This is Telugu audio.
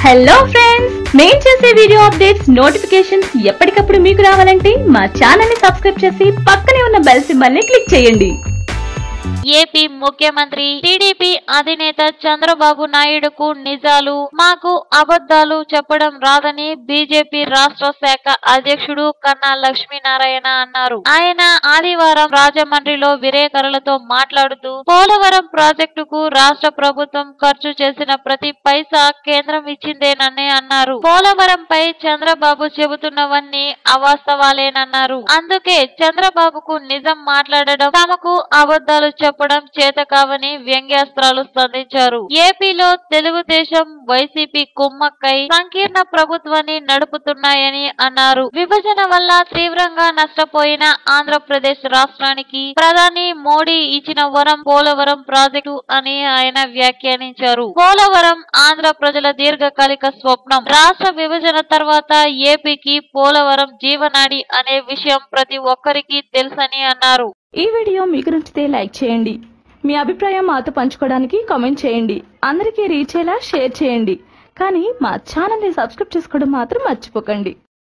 హలో ఫ్రెండ్స్ మేం చేసే వీడియో అప్డేట్స్ నోటిఫికేషన్స్ ఎప్పటికప్పుడు మీకు రావాలంటే మా ఛానల్ ని సబ్స్క్రైబ్ చేసి పక్కనే ఉన్న బెల్ సింబల్ ని క్లిక్ చేయండి ఏపీ ముఖ్యమంత్రి టీడీపీ అధినేత చంద్రబాబు నాయుడుకు నిజాలు మాకు అబద్ధాలు చెప్పడం రాదని బీజేపీ రాష్ట్ర శాఖ అధ్యక్షుడు కన్నా లక్ష్మీనారాయణ అన్నారు ఆయన ఆదివారం రాజమండ్రిలో విలేకరులతో మాట్లాడుతూ పోలవరం ప్రాజెక్టుకు రాష్ట్ర ప్రభుత్వం ఖర్చు చేసిన ప్రతి పైసా కేంద్రం ఇచ్చిందేనని అన్నారు పోలవరంపై చంద్రబాబు చెబుతున్నవన్నీ అవాస్తవాలేనన్నారు అందుకే చంద్రబాబుకు నిజం మాట్లాడడం తమకు అబద్ధాలు చెప్పడం చేత కావని వ్యంగ్యాస్త్రాలు సంధించారు ఏపీలో తెలుగుదేశం వైసీపీ కుమ్మక్కై సంకీర్ణ ప్రభుత్వాన్ని నడుపుతున్నాయని అన్నారు విభజన వల్ల తీవ్రంగా నష్టపోయిన ఆంధ్రప్రదేశ్ రాష్ట్రానికి ప్రధాని మోడీ ఇచ్చిన వరం పోలవరం ప్రాజెక్టు అని ఆయన వ్యాఖ్యానించారు పోలవరం ఆంధ్ర ప్రజల దీర్ఘకాలిక స్వప్నం రాష్ట్ర విభజన తర్వాత ఏపీకి పోలవరం జీవనాడి అనే విషయం ప్రతి ఒక్కరికి తెలుసని అన్నారు ఈ వీడియో మీకు నచ్చితే లైక్ చేయండి మీ అభిప్రాయం మాతో పంచుకోవడానికి కామెంట్ చేయండి అందరికీ రీచ్ అయ్యేలా షేర్ చేయండి కానీ మా ఛానల్ ని సబ్స్క్రైబ్ చేసుకోవడం మాత్రం మర్చిపోకండి